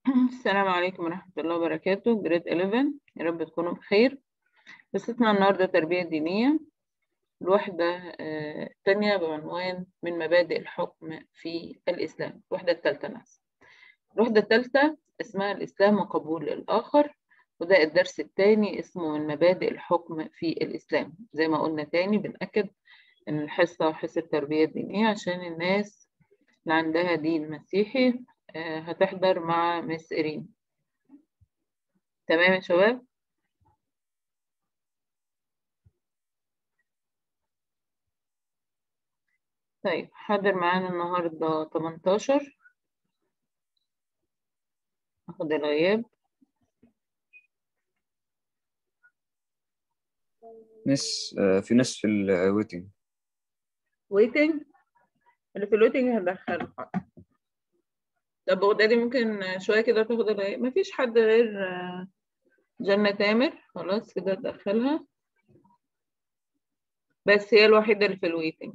السلام عليكم ورحمة الله وبركاته جريد 11 يا رب تكونوا بخير قصتنا النهاردة تربية دينية الوحدة آه، الثانية بعنوان من مبادئ الحكم في الإسلام الوحدة الثالثة ناس الوحدة الثالثة اسمها الإسلام وقبول الآخر وده الدرس الثاني اسمه من مبادئ الحكم في الإسلام زي ما قلنا تاني بنأكد إن الحصة حصة التربية الدينية عشان الناس اللي عندها دين مسيحي آه، هتحضر مع مس إيرين تمام يا شباب طيب حاضر معانا النهاردة 18 أخد الغياب ناس آه، في ناس في الويتنج waiting اللي في الويتنج هندخله طب ودادي ممكن شوية كده تاخد الغياب مفيش حد غير آه، جنة تامر خلاص كده تدخلها بس هي الوحيدة اللي في الويتنج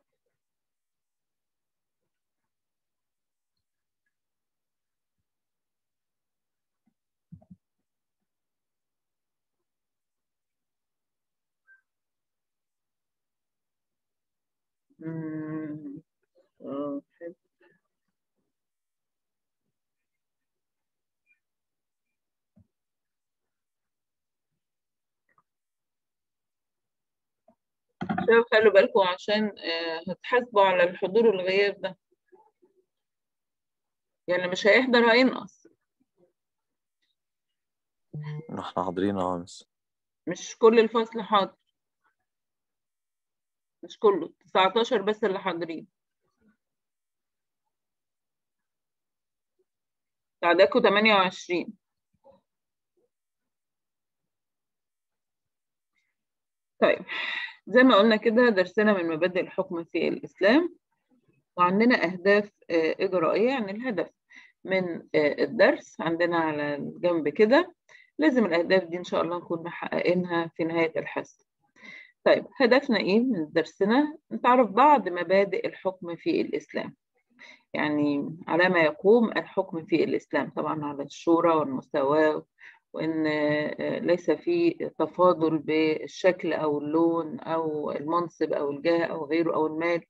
مم. آه، حلو. شباب خلوا بالكم عشان آه، هتحاسبوا على الحضور والغياب ده يعني مش هيحضر هينقص احنا حاضرين اه مس مش كل الفصل حاضر مش كله 19 بس اللي حاضرين تعدادكم 28 طيب زي ما قلنا كده درسنا من مبادئ الحكم في الإسلام وعندنا أهداف آه، إجرائية يعني الهدف من آه، الدرس عندنا على الجنب كده لازم الأهداف دي إن شاء الله نكون محققينها في نهاية الحصة طيب هدفنا إيه من درسنا؟ نتعرف بعض مبادئ الحكم في الإسلام يعني على ما يقوم الحكم في الإسلام طبعا على الشورى والمساواة وإن آه، ليس في تفاضل بالشكل أو اللون أو المنصب أو الجاه أو غيره أو المال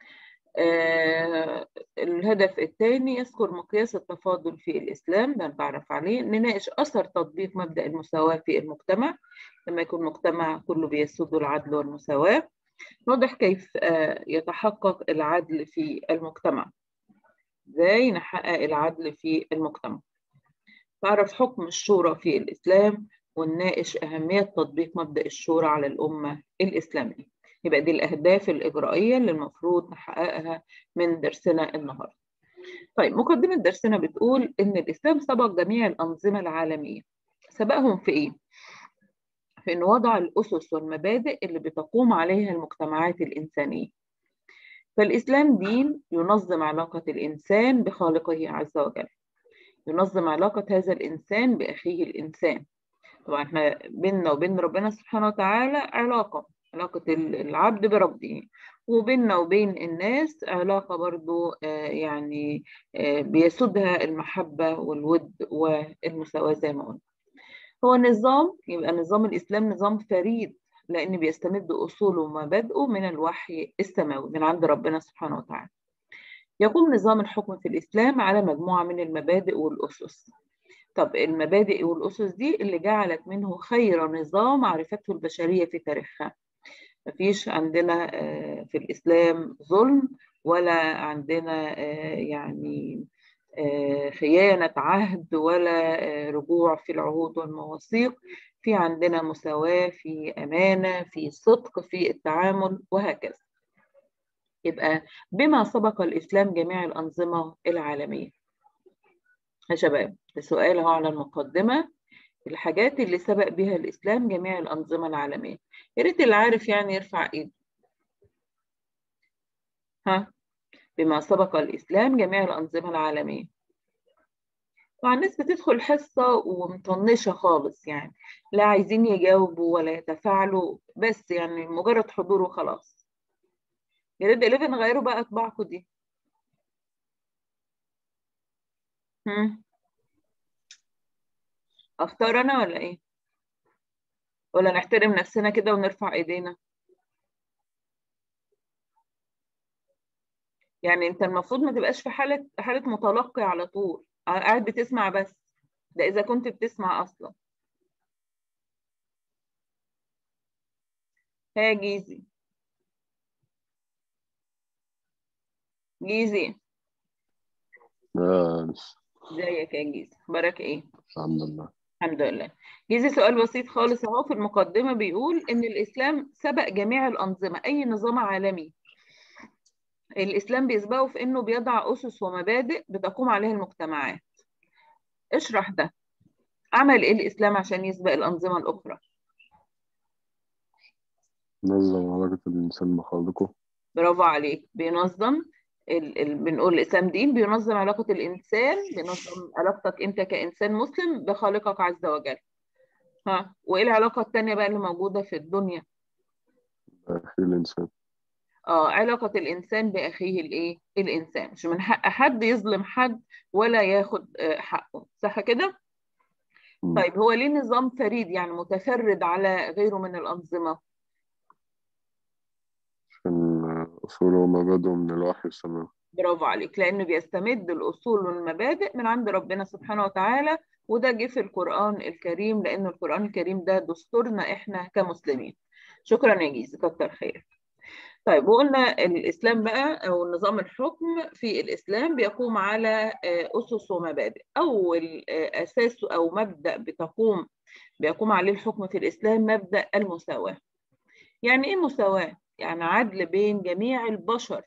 آه، الهدف الثاني يذكر مقياس التفاضل في الإسلام ده نتعرف عليه نناقش أثر تطبيق مبدأ المساواة في المجتمع لما يكون مجتمع كله بيسود العدل والمساواة نوضح كيف آه، يتحقق العدل في المجتمع ازاي نحقق العدل في المجتمع تعرف حكم الشورى في الإسلام ونناقش أهمية تطبيق مبدأ الشورى على الأمة الإسلامية يبقى دي الأهداف الإجرائية اللي المفروض نحققها من درسنا النهاردة طيب مقدمة درسنا بتقول إن الإسلام سبق جميع الأنظمة العالمية سبقهم في إيه؟ في إنه وضع الأسس والمبادئ اللي بتقوم عليها المجتمعات الإنسانية فالإسلام دين ينظم علاقة الإنسان بخالقه عز وجل ينظم علاقة هذا الإنسان بأخيه الإنسان طبعا احنا بيننا وبين ربنا سبحانه وتعالى علاقة علاقة العبد بربه وبيننا وبين الناس علاقة برضو آه، يعني آه، بيسودها المحبة والود والمساواة زي ما قلنا هو نظام يبقى نظام الإسلام نظام فريد لأن بيستمد أصوله ومبادئه من الوحي السماوي من عند ربنا سبحانه وتعالى يقوم نظام الحكم في الإسلام على مجموعة من المبادئ والأسس طب المبادئ والأسس دي اللي جعلت منه خير نظام عرفته البشرية في تاريخها مفيش عندنا آه، في الإسلام ظلم ولا عندنا آه، يعني آه، خيانة عهد ولا آه، رجوع في العهود والمواثيق في عندنا مساواة في أمانة في صدق في التعامل وهكذا يبقى بما سبق الإسلام جميع الأنظمة العالمية يا شباب السؤال اهو على المقدمة الحاجات اللي سبق بها الإسلام جميع الأنظمة العالمية يا ريت اللي عارف يعني يرفع إيده ها بما سبق الإسلام جميع الأنظمة العالمية طبعا الناس بتدخل حصة ومطنشة خالص يعني لا عايزين يجاوبوا ولا يتفاعلوا بس يعني مجرد حضور وخلاص يا ريت 11 غيروا بقى طباعكم دي هم. اختار انا ولا ايه ولا نحترم نفسنا كده ونرفع ايدينا يعني انت المفروض ما تبقاش في حالة حالة متلقي على طول قاعد بتسمع بس ده اذا كنت بتسمع اصلا ها جيزي جيزي آه، ازيك يا جيزي اخبارك ايه الحمد لله الحمد لله جيزي سؤال بسيط خالص اهو في المقدمة بيقول ان الاسلام سبق جميع الانظمة اي نظام عالمي الاسلام بيسبقه في انه بيضع اسس ومبادئ بتقوم عليها المجتمعات اشرح ده عمل ايه الاسلام عشان يسبق الانظمة الاخرى نظم علاقة الإنسان بخالقه برافو عليك بينظم ال... ال... بنقول الإسلام دين بينظم علاقة الإنسان بينظم علاقتك أنت كإنسان مسلم بخالقك عز وجل ها وإيه العلاقة التانية بقى اللي موجودة في الدنيا أخي الإنسان اه علاقة الإنسان بأخيه الإيه الإنسان مش من حق حد يظلم حد ولا ياخد آه، حقه صح كده مم. طيب هو ليه نظام فريد يعني متفرد على غيره من الأنظمة عشان أصوله ومبادئه من الوحي السماوي برافو عليك لأنه بيستمد الأصول والمبادئ من عند ربنا سبحانه وتعالى وده جه في القرآن الكريم لأن القرآن الكريم ده دستورنا إحنا كمسلمين شكرا يا جيزي كتر خير طيب وقلنا الإسلام بقى أو نظام الحكم في الإسلام بيقوم على آه، أسس ومبادئ أول آه، أساس أو مبدأ بتقوم بيقوم عليه الحكم في الإسلام مبدأ المساواة يعني إيه مساواة؟ يعني عدل بين جميع البشر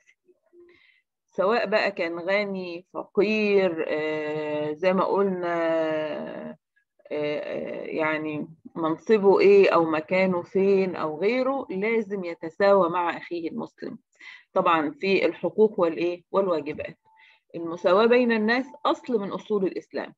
سواء بقى كان غني فقير آه، زي ما قلنا آه، آه، يعني منصبه ايه او مكانه فين او غيره لازم يتساوى مع اخيه المسلم طبعا في الحقوق والايه والواجبات المساواة بين الناس اصل من اصول الاسلام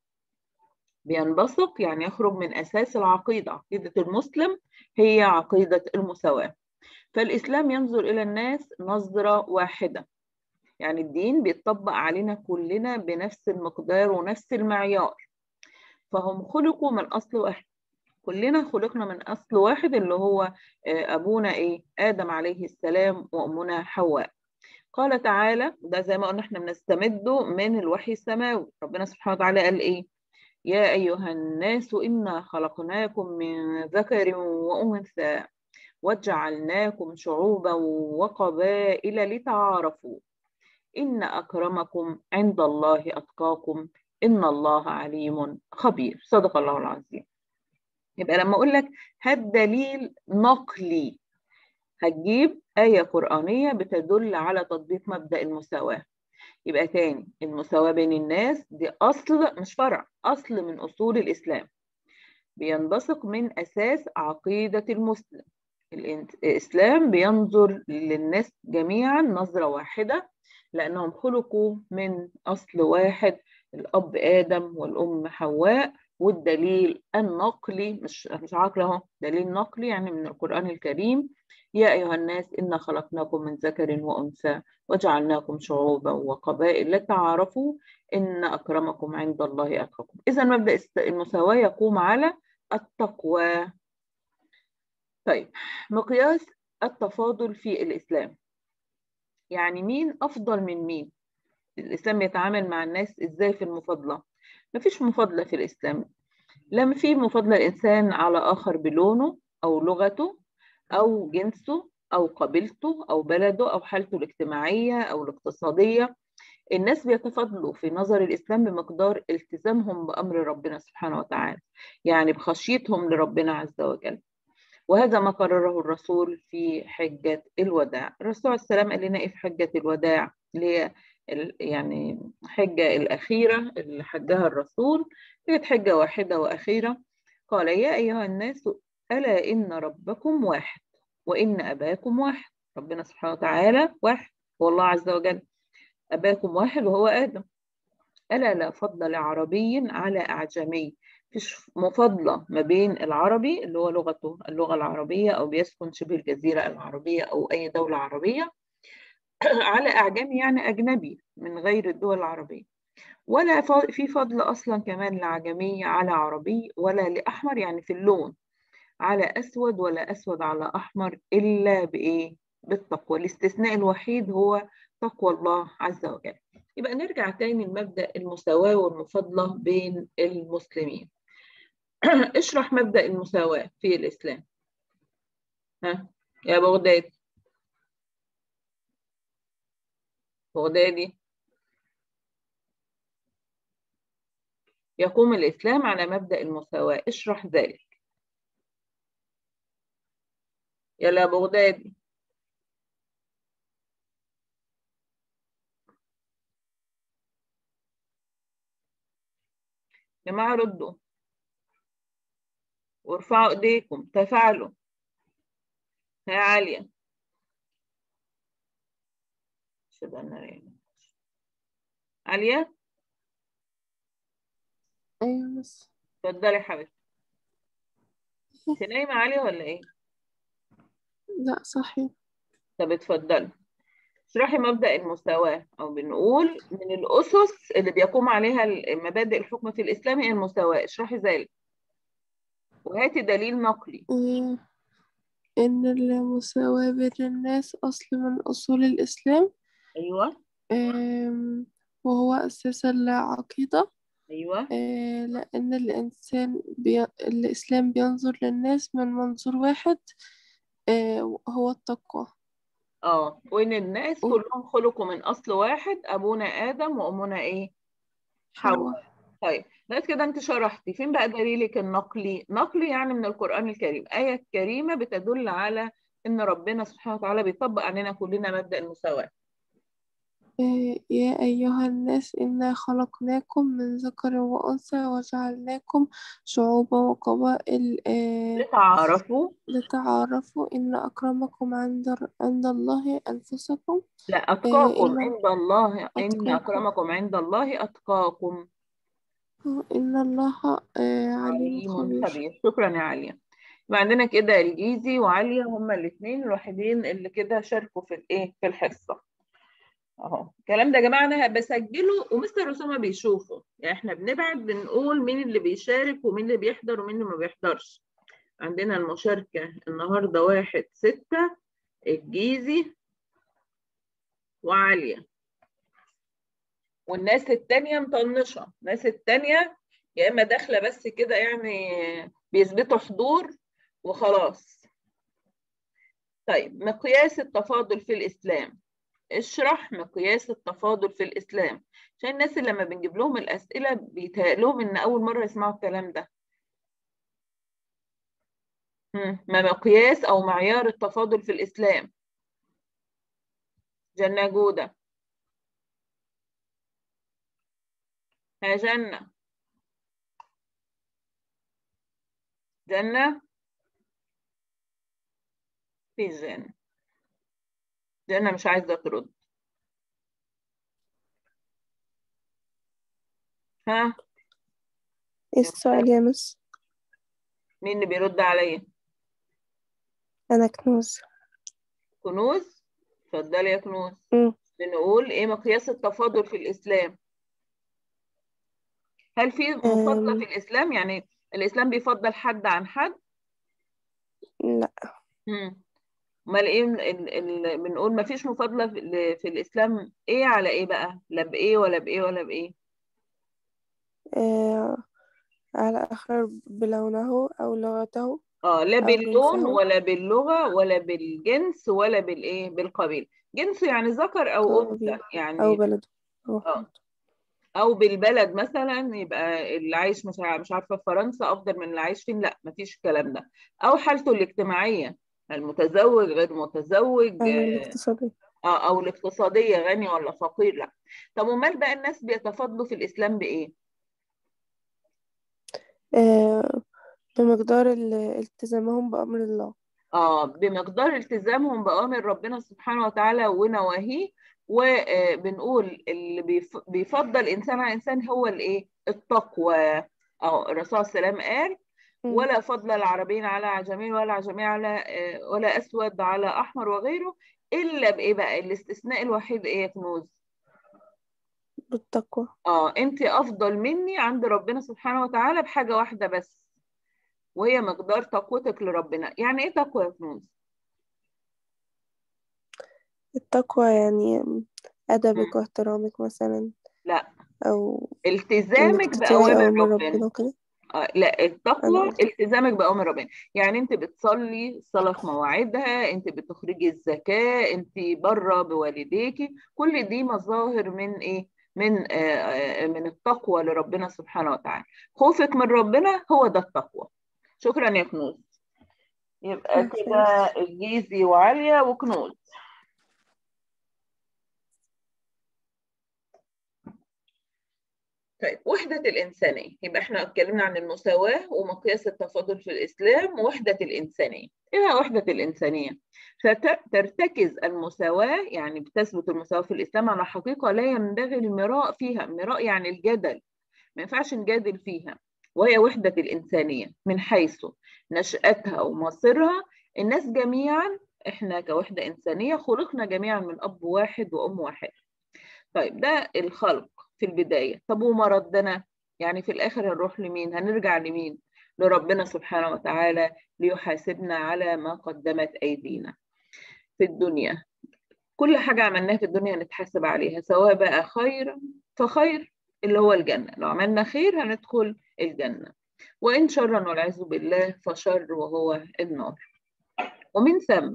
بينبثق يعني يخرج من اساس العقيدة عقيدة المسلم هي عقيدة المساواة فالاسلام ينظر الى الناس نظرة واحدة يعني الدين بيتطبق علينا كلنا بنفس المقدار ونفس المعيار فهم خلقوا من أصل واحد كلنا خلقنا من أصل واحد اللي هو آه، أبونا إيه آدم عليه السلام وأمنا حواء قال تعالى ده زي ما قلنا احنا بنستمده من الوحي السماوي ربنا سبحانه وتعالى قال إيه يا أيها الناس إنا خلقناكم من ذكر وأنثى وجعلناكم شعوبا وقبائل لتعارفوا إن أكرمكم عند الله أتقاكم إن الله عليم خبير صدق الله العظيم يبقى لما أقول لك هات دليل نقلي هتجيب آية قرآنية بتدل على تطبيق مبدأ المساواة يبقى تاني المساواة بين الناس دي أصل مش فرع أصل من أصول الإسلام بينبثق من أساس عقيدة المسلم الإن- الإسلام بينظر للناس جميعا نظرة واحدة لأنهم خلقوا من أصل واحد الأب آدم والأم حواء والدليل النقلي مش مش عقل اهو دليل نقلي يعني من القرآن الكريم يا أيها الناس إنا خلقناكم من ذكر وأنثى وجعلناكم شعوبا وقبائل لتعارفوا إن أكرمكم عند الله أتقاكم إذا مبدأ الس- المساواة يقوم على التقوى طيب مقياس التفاضل في الإسلام يعني مين أفضل من مين الإسلام يتعامل مع الناس إزاي في المفاضلة مفيش مفاضلة في الإسلام لا في مفاضلة الإنسان على آخر بلونه أو لغته أو جنسه أو قبيلته أو بلده أو حالته الاجتماعية أو الاقتصادية الناس بيتفاضلوا في نظر الإسلام بمقدار التزامهم بأمر ربنا سبحانه وتعالى يعني بخشيتهم لربنا عز وجل وهذا ما قرره الرسول في حجة الوداع الرسول عليه السلام قال لنا إيه في حجة الوداع اللي هي ال- يعني حجة الأخيرة اللي حجها الرسول كانت حجة واحدة وأخيرة قال يا أيها الناس ألا إن ربكم واحد وإن أباكم واحد ربنا سبحانه وتعالى واحد هو الله عز وجل أباكم واحد وهو آدم ألا لا فضل لعربي على أعجمي فيش مفاضلة ما بين العربي اللي هو لغته اللغة العربية أو بيسكن شبه الجزيرة العربية أو أي دولة عربية على أعجمي يعني أجنبي من غير الدول العربية ولا ف- في فضل أصلا كمان لعجمي على عربي ولا لأحمر يعني في اللون على أسود ولا أسود على أحمر إلا بإيه؟ بالتقوى الاستثناء الوحيد هو تقوى الله عز وجل يبقى نرجع تاني لمبدأ المساواة والمفاضلة بين المسلمين اشرح مبدأ المساواة في الإسلام ها يا بغداد بغدادي يقوم الإسلام على مبدأ المساواة اشرح ذلك يلا يا بغدادي يا جماعة ردوا وارفعوا ايديكم تفاعلوا يا عالية أشهد أن لا إله إلا الله. عالية أيوة بس اتفضلي يا حبيبتي انت نايمة عالية ولا ايه؟ لا صحيح طب اتفضلي اشرحي مبدأ المساواة أو بنقول من الأسس اللي بيقوم عليها مبادئ الحكم في الإسلام هي المساواة اشرحي ذلك وهاتي دليل نقلي إيه، إن المساواة بين الناس أصل من أصول الإسلام أيوه آم، وهو أساس العقيدة أيوه آه، لأن الإنسان بي... الإسلام بينظر للناس من منظور واحد آه، هو التقوى اه وإن الناس و- كلهم خلقوا من أصل واحد أبونا آدم وأمنا إيه؟ حواء حواء طيب بس كده انت شرحتي فين بقى دليلك النقلي نقلي يعني من القرآن الكريم آية كريمة بتدل على ان ربنا سبحانه وتعالى بيطبق علينا كلنا مبدأ المساواة آه، يا أيها الناس إنا خلقناكم من ذكر وأنثى وجعلناكم شعوبا وقبائل آه، لتعارفوا لتعارفوا إن أكرمكم عند عند الله أنفسكم لا آه، أتقاكم إن عند الله إن أتقاكم أكرمكم عند الله أتقاكم إن الله آه، عليم عليم خبير خبير شكرا يا عليا يبقى عندنا كده الجيزي وعالية هما الاثنين الوحيدين اللي كده شاركوا في الايه في الحصة اهو الكلام ده يا جماعه انا بسجله ومستر اسامه بيشوفه يعني احنا بنبعت بنقول مين اللي بيشارك ومين اللي بيحضر ومين اللي ما بيحضرش عندنا المشاركه النهارده واحد ستة الجيزي وعاليه والناس التانية مطنشة الناس التانية يا إما داخلة بس كده يعني بيثبتوا حضور وخلاص طيب مقياس التفاضل في الإسلام اشرح مقياس التفاضل في الإسلام عشان الناس اللي لما بنجيب لهم الأسئلة بيتهيأ لهم إن أول مرة يسمعوا الكلام ده مم. ما مقياس أو معيار التفاضل في الإسلام جنة جودة يا جنة جنة في جنة جنة مش عايزة ترد ها ايه السؤال يا مس مين اللي بيرد عليا انا كنوز كنوز اتفضلي يا كنوز مم. بنقول ايه مقياس التفاضل في الإسلام هل في مفاضلة أم. في الإسلام يعني الإسلام بيفضل حد عن حد لا مم. امال ايه ال- ال- ال- بنقول ما فيش مفاضلة في, ال- في الإسلام ايه على ايه بقى لا بإيه ولا بإيه ولا بإيه آه على آخر بلونه أو لغته اه لا أو باللون جنسه ولا باللغة ولا بالجنس ولا بالايه بالقبيل جنس يعني ذكر او أو انثى بي- أو يعني بلده أو اه او بالبلد مثلا يبقى اللي عايش مش ع- مش عارفة في فرنسا افضل من اللي عايش فين لا مفيش الكلام ده او حالته الاجتماعية المتزوج غير متزوج أو آه، الاقتصادي آه، او الاقتصادية غني ولا فقير لا طب امال بقى الناس بيتفاضلوا في الاسلام بايه آه بمقدار ال- التزامهم بأمر الله اه بمقدار التزامهم بأوامر ربنا سبحانه وتعالى ونواهيه وبنقول اللي بيف- بيفضل إنسان عن إنسان هو الإيه؟ التقوى أو الرسول صلى الله عليه وسلم قال مم. ولا فضل العربين على عجمين ولا عجمين على آه، ولا أسود على أحمر وغيره إلا بإيه بقى؟ الاستثناء الوحيد إيه يا كنوز؟ بالتقوى اه انت افضل مني عند ربنا سبحانه وتعالى بحاجة واحدة بس وهي مقدار تقوتك لربنا يعني ايه تقوى يا كنوز التقوى يعني مم. أدبك واحترامك مثلا لا أو التزامك إنك تطيعي بأوامر أوامر ربنا ربنا وكده آه، لا أنا التقوى قلت التزامك بأوامر ربنا يعني انت بتصلي الصلاة في مواعيدها انت بتخرجي الزكاة انت بره بوالديكي كل دي مظاهر من ايه من آه، آه، من التقوى لربنا سبحانه وتعالى خوفك من ربنا هو ده التقوى شكرا يا كنوز يبقى ماشي كده الجيزي وعالية وكنوز طيب وحدة الإنسانية يبقى احنا اتكلمنا عن المساواة ومقياس التفاضل في الإسلام ووحدة الإنسانية إيه هي وحدة الإنسانية؟ فت- ترتكز المساواة يعني بتثبت المساواة في الإسلام على حقيقة لا ينبغي المراء فيها المراء يعني الجدل ما ينفعش نجادل فيها وهي وحدة الإنسانية من حيث نشأتها ومصيرها الناس جميعا احنا كوحدة إنسانية خلقنا جميعا من أب واحد وأم واحد طيب ده الخلق في البداية طب ومردنا يعني في الآخر هنروح لمين هنرجع لمين لربنا سبحانه وتعالى ليحاسبنا على ما قدمت أيدينا في الدنيا كل حاجة عملناها في الدنيا هنتحاسب عليها سواء بقى خير فخير اللي هو الجنة لو عملنا خير هندخل الجنة وإن شرا والعياذ بالله فشر وهو النار ومن ثم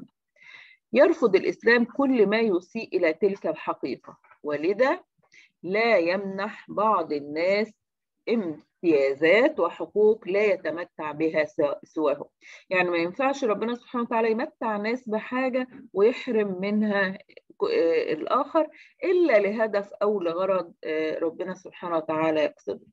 يرفض الإسلام كل ما يسيء إلى تلك الحقيقة ولذا لا يمنح بعض الناس امتيازات وحقوق لا يتمتع بها سواه يعني ما ينفعش ربنا سبحانه وتعالى يمتع ناس بحاجة ويحرم منها الآخر إلا لهدف أو لغرض ربنا سبحانه وتعالى يقصده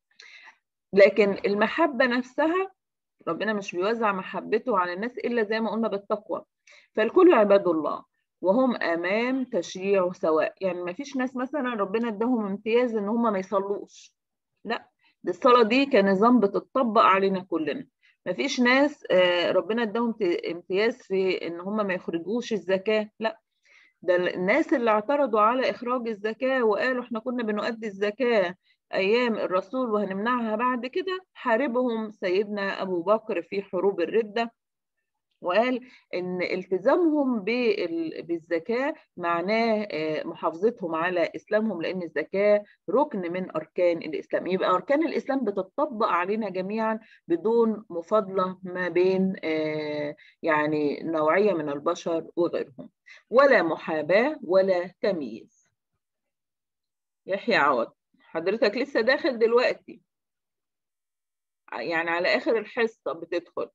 لكن المحبة نفسها ربنا مش بيوزع محبته على الناس إلا زي ما قلنا بالتقوى فالكل عباد الله وهم امام تشريعه سواء يعني ما فيش ناس مثلا ربنا اداهم امتياز ان هم ما يصلوش لا دي الصلاه دي كنظام بتطبق علينا كلنا ما فيش ناس ربنا اداهم امتياز في ان هم ما يخرجوش الزكاه لا ده الناس اللي اعترضوا على اخراج الزكاه وقالوا احنا كنا بنؤدي الزكاه ايام الرسول وهنمنعها بعد كده حاربهم سيدنا ابو بكر في حروب الرده وقال ان التزامهم بالزكاه معناه محافظتهم على اسلامهم لان الزكاه ركن من اركان الاسلام يبقى اركان الاسلام بتطبق علينا جميعا بدون مفاضله ما بين يعني نوعيه من البشر وغيرهم ولا محاباه ولا تمييز يحيى عوض حضرتك لسه داخل دلوقتي يعني على اخر الحصه بتدخل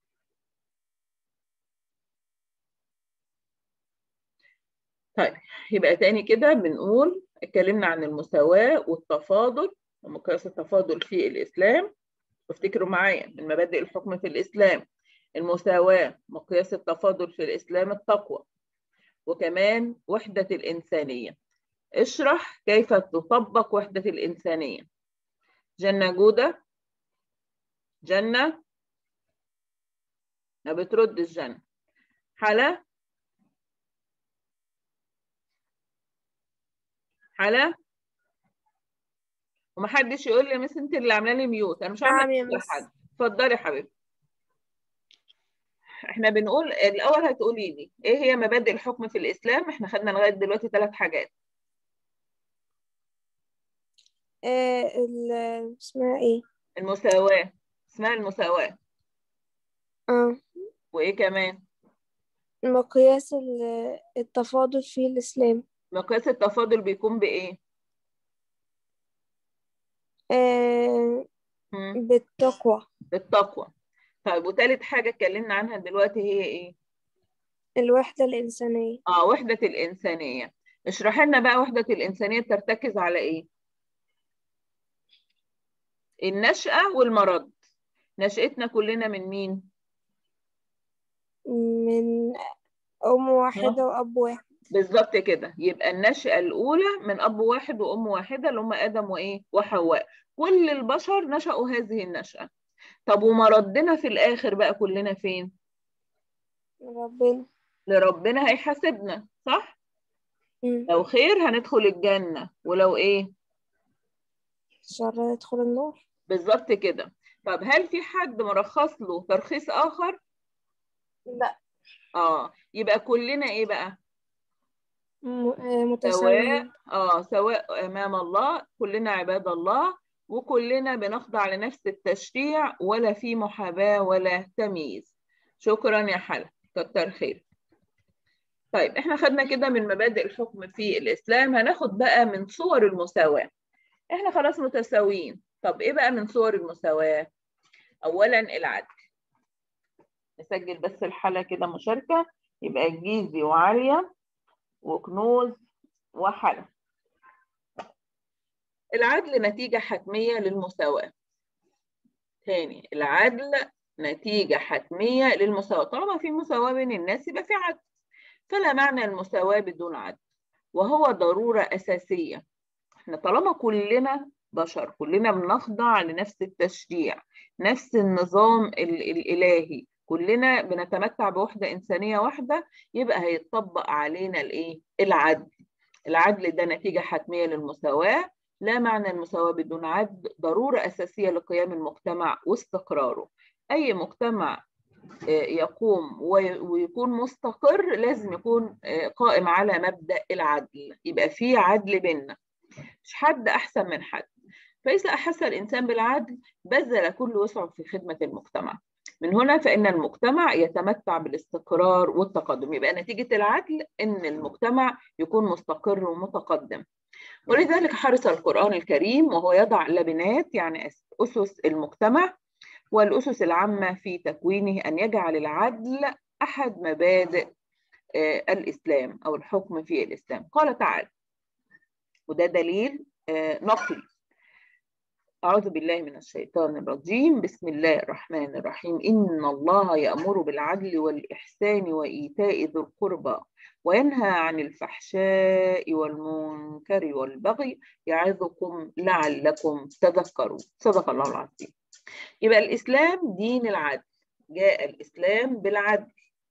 طيب يبقى تاني كده بنقول اتكلمنا عن المساواة والتفاضل ومقياس التفاضل في الإسلام وافتكروا معايا من مبادئ الحكم في الإسلام المساواة مقياس التفاضل في الإسلام التقوى وكمان وحدة الإنسانية اشرح كيف تطبق وحدة الإنسانية جنة جودة جنة ما بترد الجنة حلا حلا ومحدش يقول لي يا مس انت اللي عامله لي ميوت انا مش عامله نعم يا ميوت مس. لحد اتفضلي يا حبيبتي احنا بنقول الاول هتقولي لي ايه هي مبادئ الحكم في الاسلام احنا خدنا لغايه دلوقتي ثلاث حاجات آه ال اسمها ايه المساواه اسمها المساواه اه وايه كمان مقياس ال- التفاضل في الإسلام مقياس التفاضل بيكون بايه آه مم. بالتقوى بالتقوى طيب وثالث حاجه اتكلمنا عنها دلوقتي هي ايه الوحدة الإنسانية اه وحده الانسانيه اشرح لنا بقى وحده الانسانيه ترتكز على ايه النشأة والمرض نشأتنا كلنا من مين من أم واحدة وأب واحد بالظبط كده يبقى النشأة الأولى من أب واحد وأم واحدة اللي هم آدم وإيه وحواء كل البشر نشأوا هذه النشأة طب ومردنا في الآخر بقى كلنا فين ربنا لربنا هيحاسبنا صح مم. لو خير هندخل الجنة ولو إيه شر يدخل النار بالظبط كده طب هل في حد مرخص له ترخيص آخر؟ لا اه يبقى كلنا ايه بقى؟ م- آه، سواء متساويين اه سواء امام الله كلنا عباد الله وكلنا بنخضع لنفس التشريع ولا في محاباة ولا تمييز شكرا يا حلا كتر خير طيب احنا خدنا كده من مبادئ الحكم في الاسلام هناخد بقى من صور المساواة احنا خلاص متساويين طب ايه بقى من صور المساواة اولا العدل نسجل بس الحالة كده مشاركة يبقى جيزي وعالية وكنوز وحلا العدل نتيجة حتمية للمساواة تاني العدل نتيجة حتمية للمساواة طالما في مساواة بين الناس يبقى في عدل فلا معنى المساواة بدون عدل وهو ضرورة أساسية احنا طالما كلنا بشر كلنا بنخضع لنفس التشريع نفس النظام ال- الإلهي كلنا بنتمتع بوحدة إنسانية واحدة يبقى هيتطبق علينا الإيه؟ العدل العدل ده نتيجة حتمية للمساواة لا معنى المساواة بدون عدل ضرورة أساسية لقيام المجتمع واستقراره أي مجتمع آه، يقوم وي- ويكون مستقر لازم يكون آه، قائم على مبدأ العدل يبقى في عدل بيننا مش حد أحسن من حد فإذا أحس الإنسان بالعدل بذل كل وسعه في خدمة المجتمع من هنا فإن المجتمع يتمتع بالاستقرار والتقدم يبقى نتيجة العدل إن المجتمع يكون مستقر ومتقدم ولذلك حرص القرآن الكريم وهو يضع لبنات يعني أسس المجتمع والأسس العامة في تكوينه أن يجعل العدل أحد مبادئ آه، الإسلام أو الحكم في الإسلام قال تعالى وده دليل آه، نقلي أعوذ بالله من الشيطان الرجيم بسم الله الرحمن الرحيم إن الله يأمر بالعدل والإحسان وإيتاء ذي القربى وينهى عن الفحشاء والمنكر والبغي يعظكم لعلكم تذكرون صدق الله العظيم يبقى الإسلام دين العدل جاء الإسلام بالعدل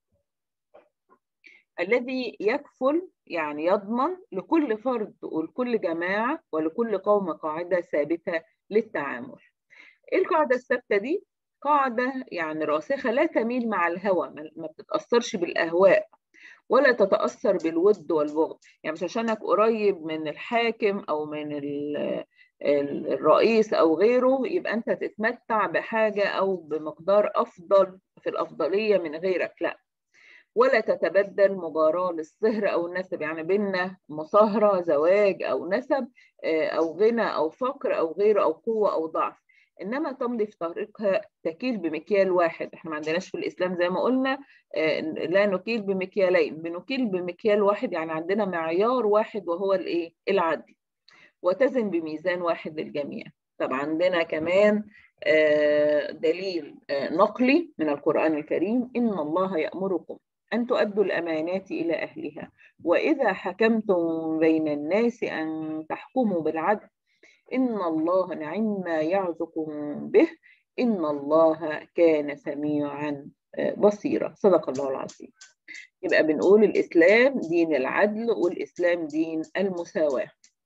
الذي يكفل يعني يضمن لكل فرد ولكل جماعة ولكل قوم قاعدة ثابتة للتعامل ايه القاعدة الثابتة دي؟ قاعدة يعني راسخة لا تميل مع الهوى ما- ما بتتأثرش بالأهواء ولا تتأثر بالود والبغض يعني مش عشانك قريب من الحاكم أو من ال- ال- الرئيس أو غيره يبقى أنت تتمتع بحاجة أو بمقدار أفضل في الأفضلية من غيرك لا ولا تتبدل مجاراة للصهر أو النسب يعني بيننا مصاهرة زواج أو نسب آه، أو غنى أو فقر أو غيره أو قوة أو ضعف إنما تمضي في طريقها تكيل بمكيال واحد إحنا ما عندناش في الإسلام زي ما قلنا آه، لا نكيل بمكيالين بنكيل بمكيال واحد يعني عندنا معيار واحد وهو الإيه العدل وتزن بميزان واحد للجميع طب عندنا كمان آه، دليل آه، نقلي من القرآن الكريم إن الله يأمركم أن تؤدوا الأمانات إلى أهلها وإذا حكمتم بين الناس أن تحكموا بالعدل إن الله نعم ما يعظكم به إن الله كان سميعا آه، بصيرا صدق الله العظيم يبقى بنقول الإسلام دين العدل والإسلام دين المساواة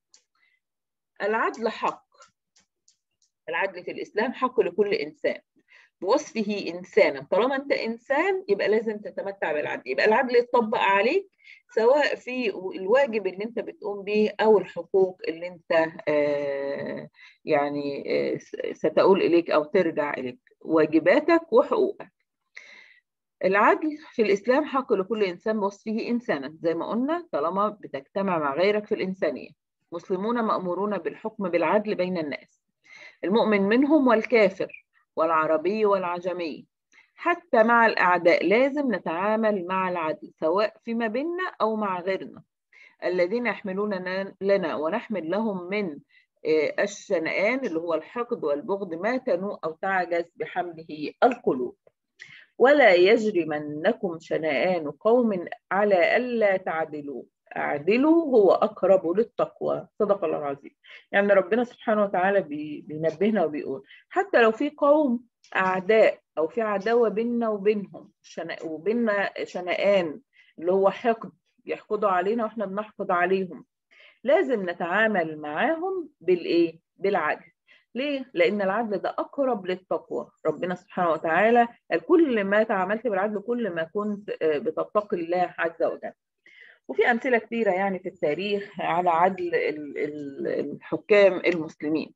العدل حق العدل في الإسلام حق لكل إنسان بوصفه إنسانا طالما أنت إنسان يبقى لازم تتمتع بالعدل يبقى العدل يتطبق عليك سواء في الواجب اللي أنت بتقوم به أو الحقوق اللي أنت آه، يعني آه، ستؤول إليك أو ترجع إليك واجباتك وحقوقك العدل في الإسلام حق لكل إنسان بوصفه إنسانا زي ما قلنا طالما بتجتمع مع غيرك في الإنسانية مسلمون مأمورون بالحكم بالعدل بين الناس المؤمن منهم والكافر والعربي والعجمي حتى مع الأعداء لازم نتعامل مع العدل سواء فيما بيننا أو مع غيرنا الذين يحملون لنا ونحمل لهم من آه، الشنآن اللي هو الحقد والبغض ما تنوء أو تعجز بحمله القلوب ولا يجرمنكم شنآن قوم على ألا تعدلوا اعدلوا هو أقرب للتقوى صدق الله العظيم يعني ربنا سبحانه وتعالى بي- بينبهنا وبيقول حتى لو في قوم أعداء أو في عداوة بيننا وبينهم شنا- وبيننا شنآن اللي هو حقد يحقدوا علينا واحنا بنحقد عليهم لازم نتعامل معاهم بالإيه؟ بالعدل ليه؟ لأن العدل ده أقرب للتقوى ربنا سبحانه وتعالى قال كل ما تعاملت بالعدل كل ما كنت آه، بتتقي الله عز وجل وفي أمثلة كثيرة يعني في التاريخ على عدل ال- ال- الحكام المسلمين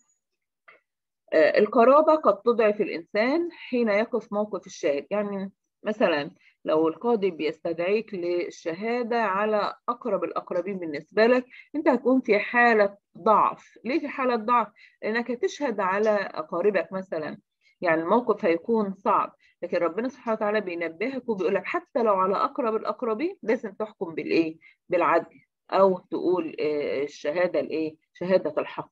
آه، القرابة قد تضعف الإنسان حين يقف موقف الشاهد يعني مثلا لو القاضي بيستدعيك للشهادة على أقرب الأقربين بالنسبة لك أنت هتكون في حالة ضعف ليه في حالة ضعف؟ لأنك هتشهد على أقاربك مثلا يعني الموقف هيكون صعب لكن ربنا سبحانه وتعالى بينبهك وبيقول لك حتى لو على أقرب الأقربين لازم تحكم بالإيه؟ بالعدل أو تقول آه، الشهادة الإيه؟ شهادة الحق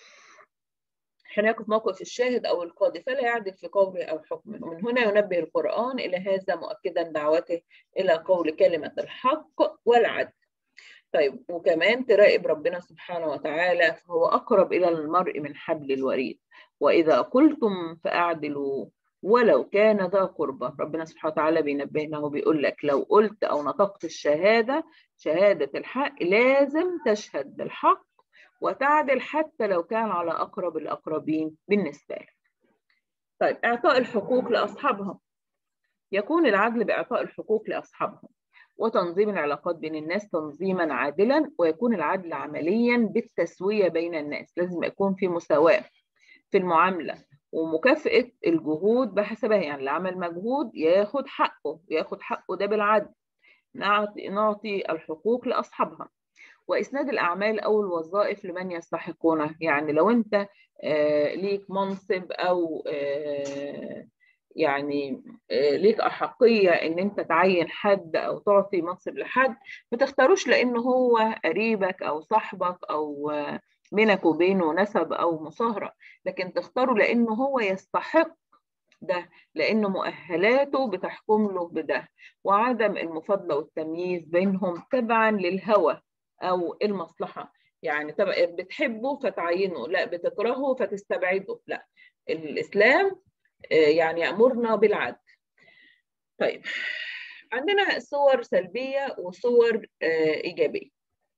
حين يقف موقف الشاهد أو القاضي فلا يعدل في قوله أو حكمه ومن هنا ينبه القرآن إلى هذا مؤكدا دعوته إلى قول كلمة الحق والعدل طيب وكمان تراقب ربنا سبحانه وتعالى فهو أقرب إلى المرء من حبل الوريد وإذا قلتم فأعدلوا ولو كان ذا قربى ربنا سبحانه وتعالى بينبهنا وبيقول لك لو قلت أو نطقت الشهادة شهادة الحق لازم تشهد بالحق وتعدل حتى لو كان على أقرب الأقربين بالنسبة لك طيب إعطاء الحقوق لأصحابها يكون العدل بإعطاء الحقوق لأصحابهم وتنظيم العلاقات بين الناس تنظيما عادلا ويكون العدل عمليا بالتسوية بين الناس لازم يكون في مساواة في المعاملة ومكافأة الجهود بحسبها يعني اللي عمل مجهود ياخد حقه ياخد حقه ده بالعدل نعطي, نعطي الحقوق لأصحابها وإسناد الأعمال أو الوظائف لمن يستحقونها يعني لو أنت آه، ليك منصب أو آه، يعني آه، ليك أحقية إن أنت تعين حد أو تعطي منصب لحد ما تختاروش لأنه هو قريبك أو صاحبك أو آه، بينك وبينه نسب أو مصاهرة لكن تختاره لأنه هو يستحق ده لأنه مؤهلاته بتحكم له بده وعدم المفاضلة والتمييز بينهم تبعا للهوى أو المصلحة يعني تبقى بتحبه فتعينه لا بتكرهه فتستبعده لا الإسلام آه، يعني يأمرنا بالعدل طيب عندنا صور سلبية وصور آه، إيجابية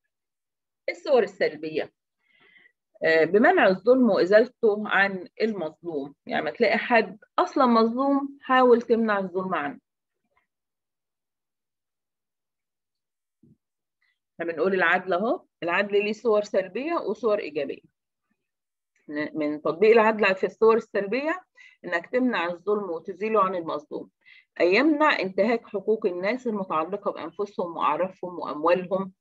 الصور السلبية آه، بمنع الظلم وإزالته عن المظلوم يعني ما تلاقي حد أصلا مظلوم حاول تمنع الظلم عنه احنا بنقول العدل اهو العدل ليه صور سلبية وصور إيجابية ن- من تطبيق العدل في الصور السلبية إنك تمنع الظلم وتزيله عن المظلوم أي يمنع انتهاك حقوق الناس المتعلقة بأنفسهم وأعرافهم وأموالهم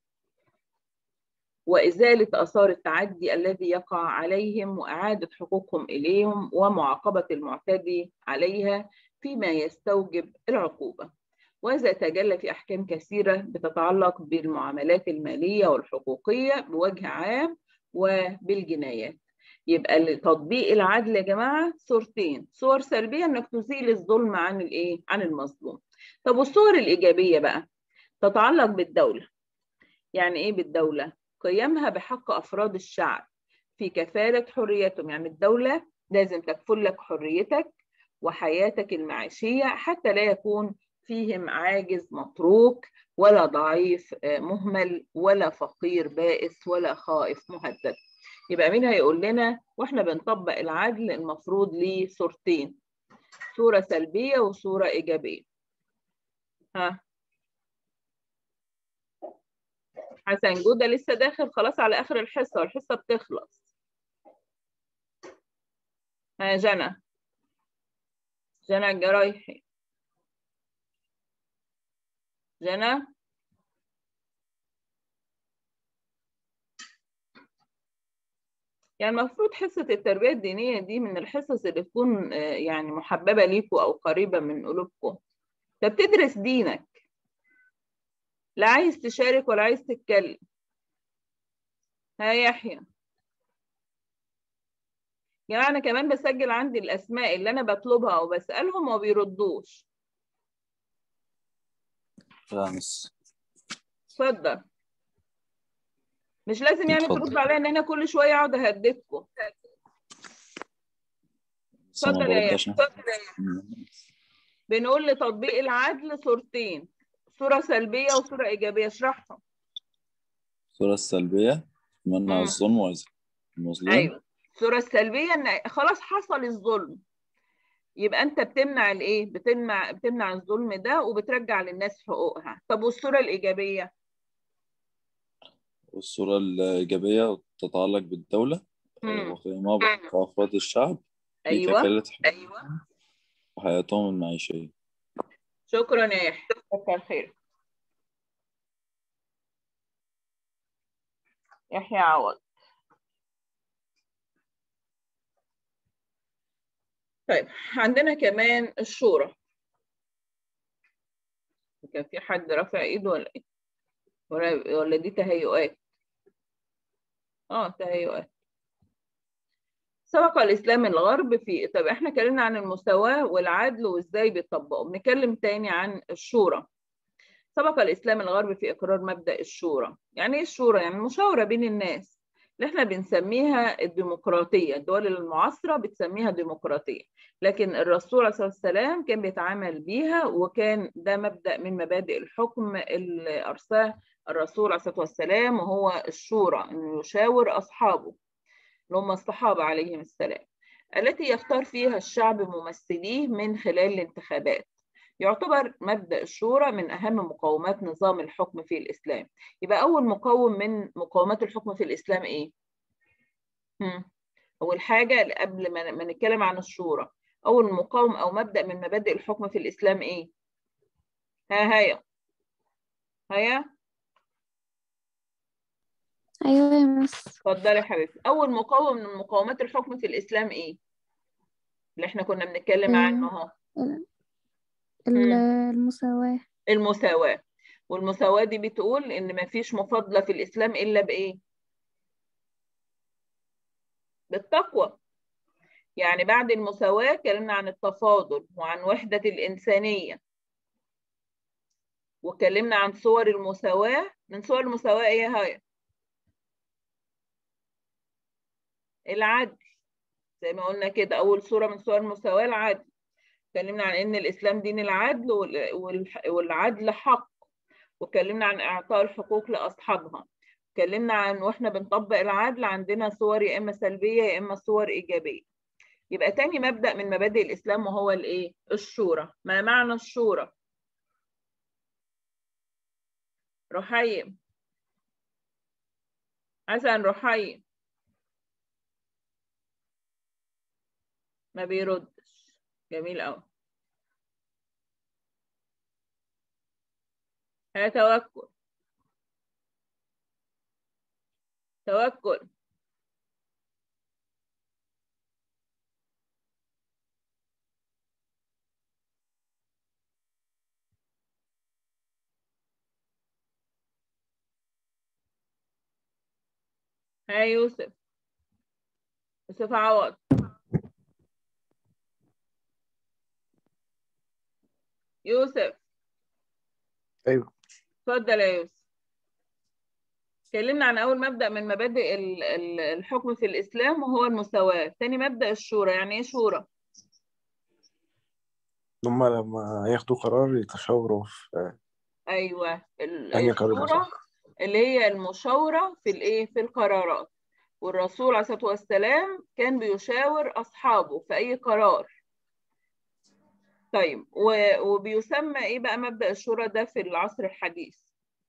وإزالة آثار التعدي الذي يقع عليهم وإعادة حقوقهم إليهم ومعاقبة المعتدي عليها فيما يستوجب العقوبة وهذا يتجلى في أحكام كثيرة بتتعلق بالمعاملات المالية والحقوقية بوجه عام وبالجنايات يبقى تطبيق العدل يا جماعة صورتين صور سلبية إنك تزيل الظلم عن الإيه؟ عن المظلوم طب والصور الإيجابية بقى تتعلق بالدولة يعني إيه بالدولة؟ قيامها بحق أفراد الشعب في كفالة حريتهم يعني الدولة لازم تكفل لك حريتك وحياتك المعيشية حتى لا يكون فيهم عاجز متروك ولا ضعيف آه، مهمل ولا فقير بائس ولا خائف مهدد يبقى مين هيقول لنا واحنا بنطبق العدل المفروض ليه صورتين صورة سلبية وصورة إيجابية ها حسن جودة لسه داخل خلاص على آخر الحصة والحصة بتخلص ها جنى جنى الجرايحي جنى يعني المفروض حصة التربية الدينية دي من الحصص اللي تكون آه، يعني محببة ليكوا أو قريبة من قلوبكم أنت بتدرس دينك لا عايز تشارك ولا عايز تتكلم ها يحيى يا جماعة أنا كمان بسجل عندي الأسماء اللي أنا بطلبها أو بسألهم وما بيردوش رامس اتفضل مش لازم يعني اتفضل. ترد عليا إن أنا كل شوية أقعد أهددكم بس أنا اتفضل يا برد يحيى عشان اتفضل. بنقول لتطبيق العدل صورتين صورة سلبية وصورة إيجابية اشرحهم الصورة السلبية منع مم. الظلم وإزالة المظلوم أيوه الصورة السلبية ان خلاص حصل الظلم يبقى انت بتمنع الايه بتمنع بتمنع الظلم ده وبترجع للناس حقوقها طب والصورة الإيجابية والصورة الإيجابية تتعلق بالدولة مم. وقيامها كأفراد الشعب في ايوه كفالة ايوه حياتهم المعيشية شكرا يا يحيى كتر خير يحيى عوض طيب عندنا كمان الشورى كان في حد رافع ايده ولا ايه ولا ولا دي تهيؤات اه تهيؤات سبق الإسلام الغرب في طب احنا اتكلمنا عن المساواة والعدل وازاي بيطبقوا بنتكلم تاني عن الشورى سبق الإسلام الغرب في إقرار مبدأ الشورى يعني ايه الشورى يعني المشاورة بين الناس اللي احنا بنسميها الديمقراطية الدول المعاصرة بتسميها ديمقراطية لكن الرسول عليه الصلاة والسلام كان بيتعامل بيها وكان ده مبدأ من مبادئ الحكم اللي أرساه الرسول عليه الصلاة والسلام وهو الشورى إنه يشاور أصحابه اللي هم الصحابة عليهم السلام التي يختار فيها الشعب ممثليه من خلال الانتخابات يعتبر مبدأ الشورى من أهم مقومات نظام الحكم في الإسلام يبقى أول مقوم من مقومات الحكم في الإسلام إيه؟ هم. أول حاجة قبل ما ما نتكلم عن الشورى أول مقاوم أو مبدأ من مبادئ الحكم في الإسلام إيه؟ ها هيا هيا أيوة يا مس اتفضلي يا حبيبتي أول مقاوم من مقومات الحكم في الإسلام إيه؟ اللي إحنا كنا بنتكلم عنه أهو ال- المساواة المساواة والمساواة دي بتقول إن مفيش مفاضلة في الإسلام إلا بإيه؟ بالتقوى يعني بعد المساواة اتكلمنا عن التفاضل وعن وحدة الإنسانية واتكلمنا عن صور المساواة من صور المساواة إيه هي؟ العدل زي ما قلنا كده أول صورة من صور المساواة العدل اتكلمنا عن إن الإسلام دين العدل وال- والح- والعدل حق واتكلمنا عن إعطاء الحقوق لأصحابها اتكلمنا عن واحنا بنطبق العدل عندنا صور يا إما سلبية يا إما صور إيجابية يبقى تاني مبدأ من مبادئ الإسلام وهو الإيه؟ الشورى ما معنى الشورى؟ رحيم حسن رحيم ما بيردش جميل أوي ها توكل توكل ها يوسف يوسف عوض يوسف ايوه اتفضل يا يوسف اتكلمنا عن أول مبدأ من مبادئ ال- ال- الحكم في الإسلام وهو المساواة تاني مبدأ الشورى يعني إيه شورى؟ هم لما ياخدوا قرار يتشاوروا في أيوه ال- أنهي قرار الشورى صح اللي هي المشاورة في الإيه؟ في القرارات والرسول عليه الصلاة والسلام كان بيشاور أصحابه في أي قرار طيب و- وبيسمى إيه بقى مبدأ الشورى ده في العصر الحديث؟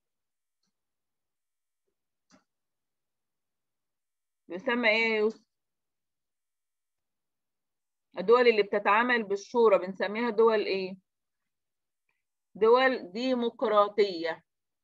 بيسمى إيه يا يوسف؟ الدول اللي بتتعامل بالشورى بنسميها دول إيه؟ دول ديمقراطية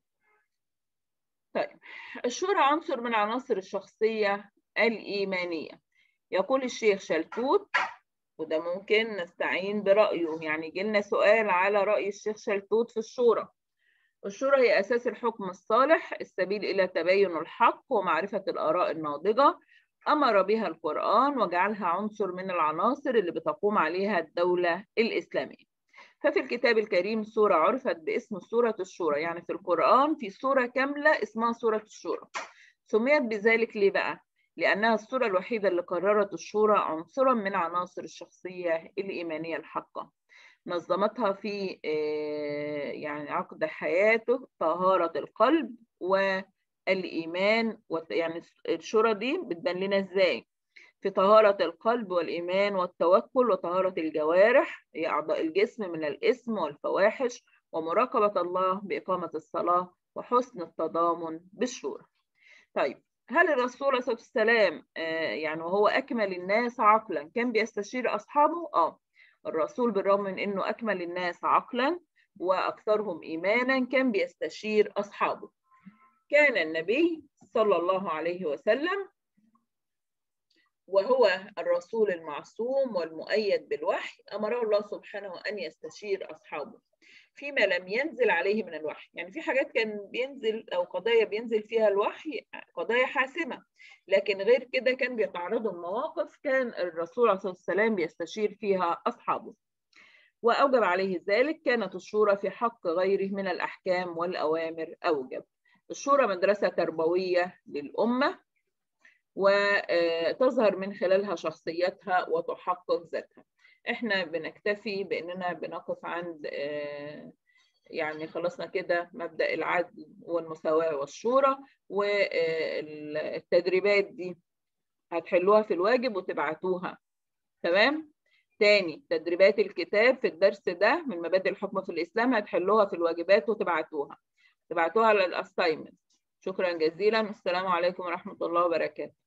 طيب الشورى عنصر من عناصر الشخصية الإيمانية يقول الشيخ شلتوت وده ممكن نستعين برأيه يعني جيلنا سؤال على رأي الشيخ شلتوت في الشورى الشورى هي أساس الحكم الصالح السبيل إلى تبين الحق ومعرفة الآراء الناضجة أمر بها القرآن وجعلها عنصر من العناصر اللي بتقوم عليها الدولة الإسلامية ففي الكتاب الكريم سورة عرفت باسم سورة الشورى يعني في القرآن في سورة كاملة اسمها سورة الشورى سميت بذلك ليه بقى؟ لأنها السورة الوحيدة اللي قررت الشورى عنصرا من عناصر الشخصية الإيمانية الحقة نظمتها في آه، يعني عقد حياته طهارة القلب والإيمان وت- يعني الشورى دي بتبان لنا إزاي؟ في طهارة القلب والإيمان والتوكل وطهارة الجوارح هي أعضاء الجسم من الإثم والفواحش ومراقبة الله بإقامة الصلاة وحسن التضامن بالشورى طيب هل الرسول عليه الصلاة والسلام يعني وهو أكمل الناس عقلا كان بيستشير أصحابه؟ آه الرسول بالرغم من أنه أكمل الناس عقلا وأكثرهم إيمانا كان بيستشير أصحابه كان النبي صلى الله عليه وسلم وهو الرسول المعصوم والمؤيد بالوحي أمره الله سبحانه أن يستشير أصحابه فيما لم ينزل عليه من الوحي يعني في حاجات كان بينزل أو قضايا بينزل فيها الوحي قضايا حاسمة لكن غير كده كان بيتعرضوا لمواقف كان الرسول عليه الصلاة والسلام بيستشير فيها أصحابه وأوجب عليه ذلك كانت الشورى في حق غيره من الأحكام والأوامر أوجب الشورى مدرسة تربوية للأمة وتظهر من خلالها شخصيتها وتحقق ذاتها احنا بنكتفي باننا بنقف عند يعني خلصنا كده مبدأ العدل والمساواة والشورى والتدريبات دي هتحلوها في الواجب وتبعتوها تمام تاني تدريبات الكتاب في الدرس ده من مبادئ الحكم في الإسلام هتحلوها في الواجبات وتبعتوها تبعتوها على الأسايمنت شكرا جزيلا والسلام عليكم ورحمة الله وبركاته